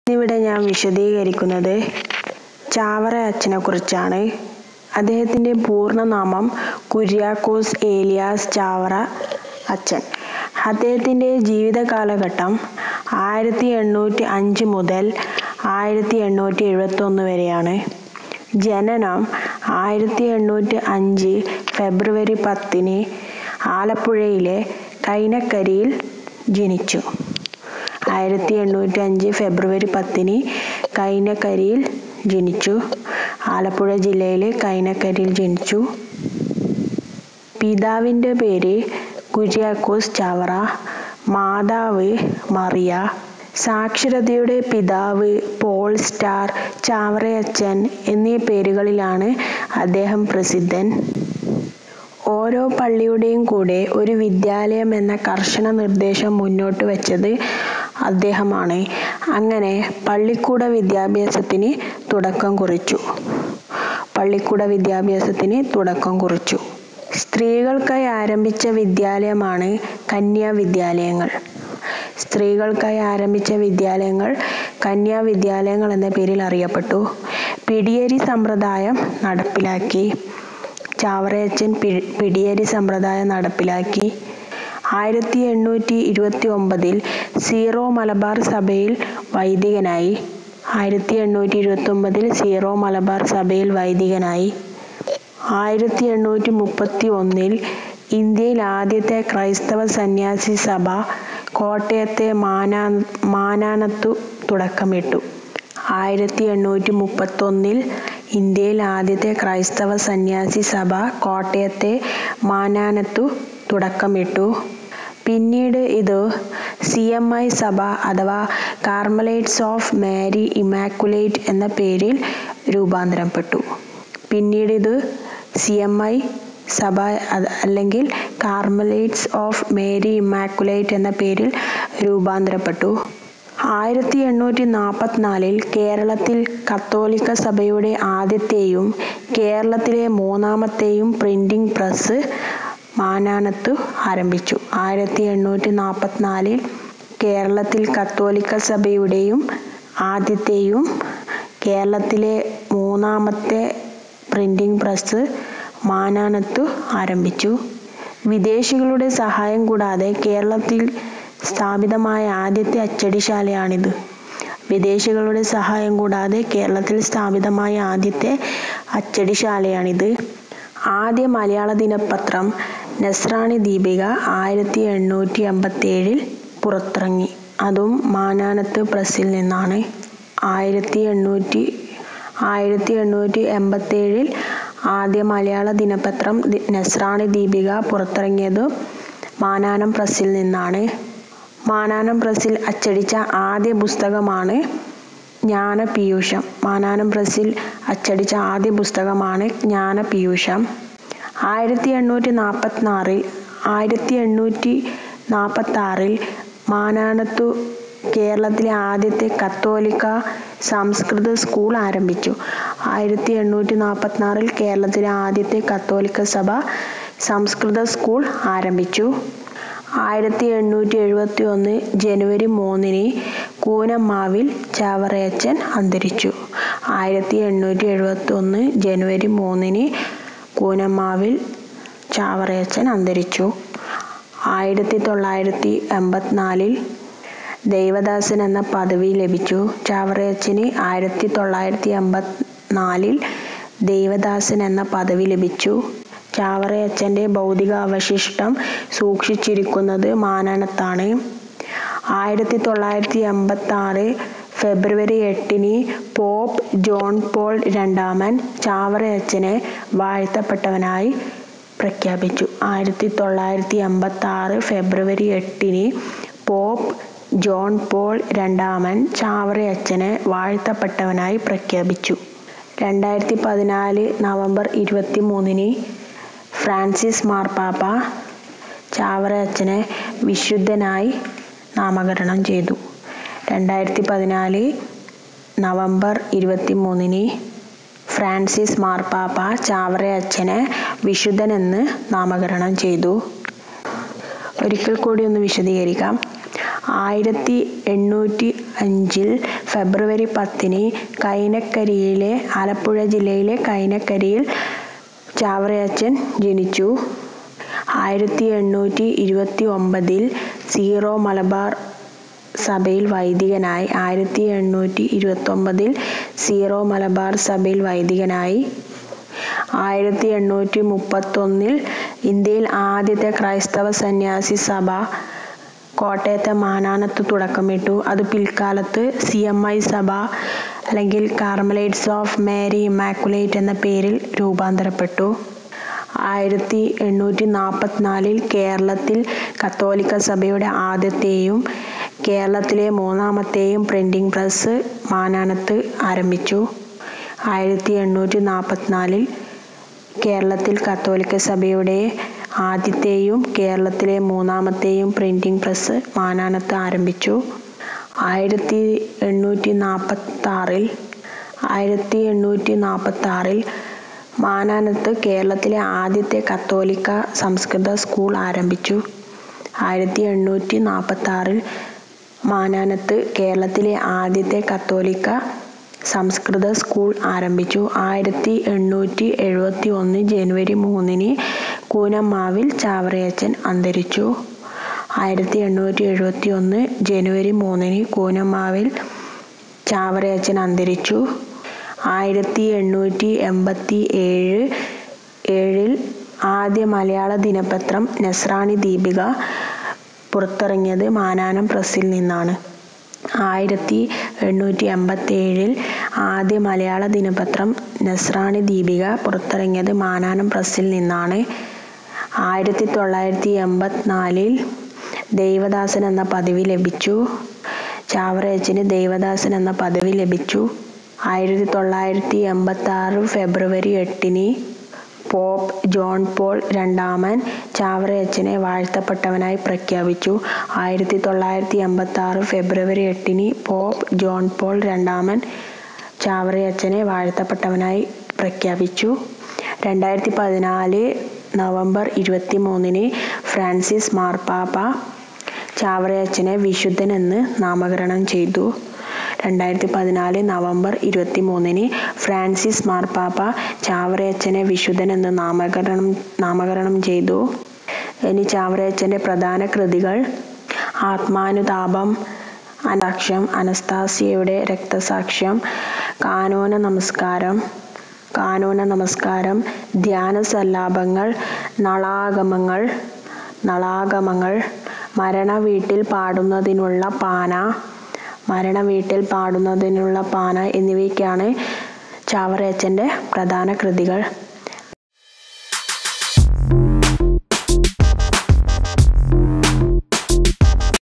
ഇന്നിവിടെ ഞാൻ വിശദീകരിക്കുന്നത് ചാവറ അച്ഛനെക്കുറിച്ചാണ്. അദ്ദേഹത്തിന്റെ പൂർണ്ണനാമം കുര്യാക്കോസ് ഏലിയാസ് ചാവറ അച്ഛൻ. അദ്ദേഹത്തിന്റെ ജീവിതകാലഘട്ടം ആയിരത്തി എണ്ണൂറ്റി അഞ്ച് മുതൽ ആയിരത്തി എണ്ണൂറ്റി എഴുപത്തൊന്ന് വരെയാണ്. ജനനം ആയിരത്തി എണ്ണൂറ്റി അഞ്ച് ഫെബ്രുവരി പത്തിന് ആലപ്പുഴയിലെ കൈനകരിയിൽ ജനിച്ചു. ആയിരത്തി എണ്ണൂറ്റി അഞ്ച് ഫെബ്രുവരി പത്തിന് കൈനകരിയിൽ ജനിച്ചു. ആലപ്പുഴ ജില്ലയിലെ കൈനകരിയിൽ ജനിച്ചു. പിതാവിന്റെ പേര് കുര്യാക്കോസ് ചാവറ. മാതാവ് മറിയ. സാക്ഷരതയുടെ പിതാവ് പോൾ സ്റ്റാർ ചാവറയച്ചൻ എന്നീ പേരുകളിലാണ് അദ്ദേഹം പ്രസിദ്ധൻ. ഓരോ പള്ളിയുടെയും കൂടെ ഒരു വിദ്യാലയം എന്ന കർശന നിർദ്ദേശം മുന്നോട്ട് വച്ചത് അദ്ദേഹമാണ്. അങ്ങനെ പള്ളിക്കൂട വിദ്യാഭ്യാസത്തിന് തുടക്കം കുറിച്ചു. പള്ളിക്കൂട വിദ്യാഭ്യാസത്തിന് തുടക്കം കുറിച്ചു. സ്ത്രീകൾക്കായി ആരംഭിച്ച വിദ്യാലയമാണ് കന്യാവിദ്യാലയങ്ങൾ. സ്ത്രീകൾക്കായി ആരംഭിച്ച വിദ്യാലയങ്ങൾ കന്യാവിദ്യാലയങ്ങൾ എന്ന പേരിൽ അറിയപ്പെട്ടു. പിടിയേരി സമ്പ്രദായം നടപ്പിലാക്കി. ചാവറയച്ചൻ പിടിയേരി സമ്പ്രദായം നടപ്പിലാക്കി. ആയിരത്തി എണ്ണൂറ്റി ഇരുപത്തിയൊമ്പതിൽ സീറോ മലബാർ സഭയിൽ വൈദികനായി. ആയിരത്തി എണ്ണൂറ്റി ഇരുപത്തൊമ്പതിൽ സീറോ മലബാർ സഭയിൽ വൈദികനായി. ആയിരത്തി എണ്ണൂറ്റി മുപ്പത്തിയൊന്നിൽ ഇന്ത്യയിൽ ആദ്യത്തെ ക്രൈസ്തവ സന്യാസി സഭ കോട്ടയത്തെ മാനാനത്തു തുടക്കമിട്ടു. ആയിരത്തി എണ്ണൂറ്റി മുപ്പത്തൊന്നിൽ ഇന്ത്യയിൽ ആദ്യത്തെ ക്രൈസ്തവ സന്യാസി സഭ കോട്ടയത്തെ മാനാനത്തു തുടക്കമിട്ടു. പിന്നീട് ഇത് സി. എം. ഐ സഭ അഥവാ കാർമലൈറ്റ്സ് ഓഫ് മേരി ഇമ്മാക്കുലേറ്റ് എന്ന പേരിൽ രൂപാന്തരപ്പെട്ടു. പിന്നീട് ഇത് സി. എം. ഐ സഭ അല്ലെങ്കിൽ കാർമലൈറ്റ്സ് ഓഫ് മേരി ഇമ്മാക്കുലേറ്റ് എന്ന പേരിൽ രൂപാന്തരപ്പെട്ടു. ആയിരത്തി എണ്ണൂറ്റി നാൽപ്പത്തിനാലിൽ കേരളത്തിൽ കത്തോലിക്കാ സഭയുടെ ആദ്യത്തെയും കേരളത്തിലെ മൂന്നാമത്തെയും പ്രിന്റിങ് പ്രസ്സ് മാനാനത്തു ആരംഭിച്ചു. ആയിരത്തി എണ്ണൂറ്റി നാൽപ്പത്തിനാലിൽ കേരളത്തിൽ കത്തോലിക്കാ സഭയുടെയും ആദ്യത്തെയും കേരളത്തിലെ മൂന്നാമത്തെ പ്രിന്റിങ് പ്രസ്സ് മാനാനത്തു ആരംഭിച്ചു. വിദേശികളുടെ സഹായം കൂടാതെ കേരളത്തിൽ സ്ഥാപിതമായ ആദ്യത്തെ അച്ചടിശാലയാണിത്. വിദേശികളുടെ സഹായം കൂടാതെ കേരളത്തിൽ സ്ഥാപിതമായ ആദ്യത്തെ അച്ചടിശാലയാണിത്. ആദ്യ മലയാള ദിനപത്രം നസ്രാണി ദീപിക ആയിരത്തി എണ്ണൂറ്റി എൺപത്തിയേഴിൽ പുറത്തിറങ്ങി. അതും മാനാനത്ത് പ്രസ്സിൽ നിന്നാണ്. ആയിരത്തി എണ്ണൂറ്റി ആയിരത്തി എണ്ണൂറ്റി എൺപത്തിയേഴിൽ ആദ്യ മലയാള ദിനപത്രം നസ്രാണി ദീപിക പുറത്തിറങ്ങിയതും മാനാനം പ്രസ്സിൽ നിന്നാണ്. മാനാനം പ്രസ്സിൽ അച്ചടിച്ച ആദ്യ പുസ്തകമാണ് ജ്ഞാനപീയൂഷം. മാനാനം പ്രസ്സിൽ അച്ചടിച്ച ആദ്യ പുസ്തകമാണ് ജ്ഞാനപീയൂഷം. ആയിരത്തി എണ്ണൂറ്റി നാൽപ്പത്താറിൽ ആയിരത്തി എണ്ണൂറ്റി നാൽപ്പത്താറിൽ മാനാനത്തു കേരളത്തിലെ ആദ്യത്തെ കത്തോലിക്കാ സംസ്കൃത സ്കൂൾ ആരംഭിച്ചു. ആയിരത്തി എണ്ണൂറ്റി നാൽപ്പത്താറിൽ കേരളത്തിലെ ആദ്യത്തെ കത്തോലിക്കാ സഭ സംസ്കൃത സ്കൂൾ ആരംഭിച്ചു. ആയിരത്തി എണ്ണൂറ്റി എഴുപത്തിയൊന്ന് ജനുവരി മൂന്നിന് കൂനമ്മാവിൽ ചാവറയച്ചൻ അന്തരിച്ചു. ആയിരത്തി എണ്ണൂറ്റി എഴുപത്തൊന്ന് ജനുവരി മൂന്നിന് കൂനമ്മാവിൽ ചാവറയച്ചൻ അന്തരിച്ചു. ആയിരത്തി തൊള്ളായിരത്തി എൺപത്തിനാലിൽ ദൈവദാസൻ എന്ന പദവി ലഭിച്ചു. ചാവറയച്ചന് ആയിരത്തി തൊള്ളായിരത്തി എൺപത്തിനാലിൽ ദൈവദാസൻ എന്ന പദവി ലഭിച്ചു. ചാവറയച്ചന്റെ ഭൗതികാവശിഷ്ടം സൂക്ഷിച്ചിരിക്കുന്നത് മാനാനത്താണ്. ആയിരത്തി തൊള്ളായിരത്തി എൺപത്താറ് ഫെബ്രുവരി എട്ടിന് പോപ്പ് ജോൺ പോൾ രണ്ടാമൻ ചാവറയച്ചനെ വാഴ്ത്തപ്പെട്ടവനായി പ്രഖ്യാപിച്ചു. ആയിരത്തി തൊള്ളായിരത്തി എൺപത്താറ് ഫെബ്രുവരി എട്ടിന് പോപ്പ് ജോൺ പോൾ രണ്ടാമൻ ചാവറയച്ചനെ വാഴ്ത്തപ്പെട്ടവനായി പ്രഖ്യാപിച്ചു. രണ്ടായിരത്തി പതിനാല് നവംബർ ഇരുപത്തിമൂന്നിന് ഫ്രാൻസിസ് മാർപ്പാപ്പ ചാവറയച്ചനെ വിശുദ്ധനായി നാമകരണം ചെയ്തു. രണ്ടായിരത്തി പതിനാല് നവംബർ ഇരുപത്തിമൂന്നിന് ഫ്രാൻസിസ് മാർപ്പാപ്പ ചാവറയച്ചനെ വിശുദ്ധൻ എന്ന് നാമകരണം ചെയ്തു. ഒരിക്കൽ കൂടി ഒന്ന് വിശദീകരിക്കാം. ആയിരത്തി എണ്ണൂറ്റി അഞ്ചിൽ ഫെബ്രുവരി പത്തിന് കൈനക്കരിയിലെ ആലപ്പുഴ ജില്ലയിലെ കൈനക്കരിയിൽ ചാവറയച്ചൻ ജനിച്ചു. ആയിരത്തി എണ്ണൂറ്റി ഇരുപത്തി ഒമ്പതിൽ സീറോ മലബാർ സഭയിൽ വൈദികനായി. ആയിരത്തി എണ്ണൂറ്റി ഇരുപത്തൊമ്പതിൽ സീറോ മലബാർ സഭയിൽ വൈദികനായി. ആയിരത്തി എണ്ണൂറ്റി മുപ്പത്തൊന്നിൽ ഇന്ത്യയിൽ ആദ്യത്തെ ക്രൈസ്തവ സന്യാസി സഭ കോട്ടയത്തെ മാനാനത്ത് തുടക്കമിട്ടു. അത് പിൽക്കാലത്ത് സി. എം. ഐ. സഭ അല്ലെങ്കിൽ കാർമലൈറ്റ്സ് ഓഫ് മേരി ഇമ്മാക്കുലേറ്റ് എന്ന പേരിൽ രൂപാന്തരപ്പെട്ടു. ആയിരത്തി എണ്ണൂറ്റി നാൽപ്പത്തിനാലിൽ കേരളത്തിൽ കത്തോലിക്ക സഭയുടെ ആദ്യത്തെയും കേരളത്തിലെ മൂന്നാമത്തെയും പ്രിന്റിംഗ് പ്രസ് മാനാനത്ത് ആരംഭിച്ചു. ആയിരത്തി എണ്ണൂറ്റി നാൽപ്പത്തിനാലിൽ കേരളത്തിൽ കത്തോലിക്ക സഭയുടെ ആദ്യത്തെയും കേരളത്തിലെ മൂന്നാമത്തെയും പ്രിന്റിംഗ് പ്രസ് മാനാനത്ത് ആരംഭിച്ചു. ആയിരത്തി എണ്ണൂറ്റി നാൽപ്പത്താറിൽ ആയിരത്തി എണ്ണൂറ്റി നാൽപ്പത്താറിൽ മാനാനത്ത് കേരളത്തിലെ ആദ്യത്തെ കത്തോലിക്ക സംസ്കൃത സ്കൂൾ ആരംഭിച്ചു. ആയിരത്തി എണ്ണൂറ്റി നാൽപ്പത്താറിൽ മാനാനത്ത് കേരളത്തിലെ ആദ്യത്തെ കത്തോലിക്ക സംസ്കൃത സ്കൂൾ ആരംഭിച്ചു. ആയിരത്തി എണ്ണൂറ്റി എഴുപത്തി ഒന്ന് ജനുവരി മൂന്നിന് കൂനമ്മാവിൽ ചാവറയച്ചൻ അന്തരിച്ചു. ആയിരത്തി എണ്ണൂറ്റി എഴുപത്തി ഒന്ന് ജനുവരി മൂന്നിന് കൂനമ്മാവിൽ ചാവറയച്ചൻ അന്തരിച്ചു. ആയിരത്തി എണ്ണൂറ്റി എൺപത്തി ഏഴ് ഏഴിൽ ആദ്യ മലയാള ദിനപത്രം നസ്രാണി ദീപിക പുറത്തിറങ്ങിയത് മാനാനം പ്രസ്സിൽ നിന്നാണ്. ആയിരത്തി എണ്ണൂറ്റി എൺപത്തേഴിൽ ആദ്യ മലയാള ദിനപത്രം നസ്രാണി ദീപിക പുറത്തിറങ്ങിയത് മാനാനം പ്രസ്സിൽ നിന്നാണ്. ആയിരത്തി തൊള്ളായിരത്തി എൺപത്തിനാലിൽ ദൈവദാസൻ എന്ന പദവി ലഭിച്ചു. ചാവറയച്ചന് ദൈവദാസൻ എന്ന പദവി ലഭിച്ചു. ആയിരത്തി തൊള്ളായിരത്തി എൺപത്താറ് ഫെബ്രുവരി എട്ടിന് പോപ്പ് ജോൺ പോൾ രണ്ടാമൻ ചാവറയച്ചനെ വാഴ്ത്തപ്പെട്ടവനായി പ്രഖ്യാപിച്ചു. ആയിരത്തി തൊള്ളായിരത്തി എൺപത്താറ് ഫെബ്രുവരി എട്ടിന് പോപ്പ് ജോൺ പോൾ രണ്ടാമൻ ചാവറയച്ചനെ വാഴ്ത്തപ്പെട്ടവനായി പ്രഖ്യാപിച്ചു. രണ്ടായിരത്തി പതിനാല് നവംബർ ഇരുപത്തിമൂന്നിന് ഫ്രാൻസിസ് മാർപ്പാപ്പ ചാവറയച്ചനെ വിശുദ്ധൻ എന്ന് നാമകരണം ചെയ്തു. രണ്ടായിരത്തി പതിനാല് നവംബർ ഇരുപത്തിമൂന്നിന് ഫ്രാൻസിസ് മാർപ്പാപ്പ ചാവറയച്ചനെ വിശുദ്ധൻ എന്ന് നാമകരണം ചെയ്തു. ഇനി ചാവറയച്ചന്റെ പ്രധാന കൃതികൾ ആത്മാനുതാപം, അനന്തസാക്ഷ്യം, അനസ്താസ്യയുടെ രക്തസാക്ഷ്യം, കാനോനനമസ്കാരം, കാനോനനമസ്കാരം, ധ്യാനസല്ലാപങ്ങൾ, നളാഗമങ്ങൾ, നളാഗമങ്ങൾ, മരണവീട്ടിൽ പാടുന്നതിനുള്ള പാന, മരണവീട്ടിൽ പാടുന്നതിനുള്ള പാന എന്നിവയൊക്കെയാണ് ചാവറയച്ചന്റെ പ്രധാന കൃതികൾ.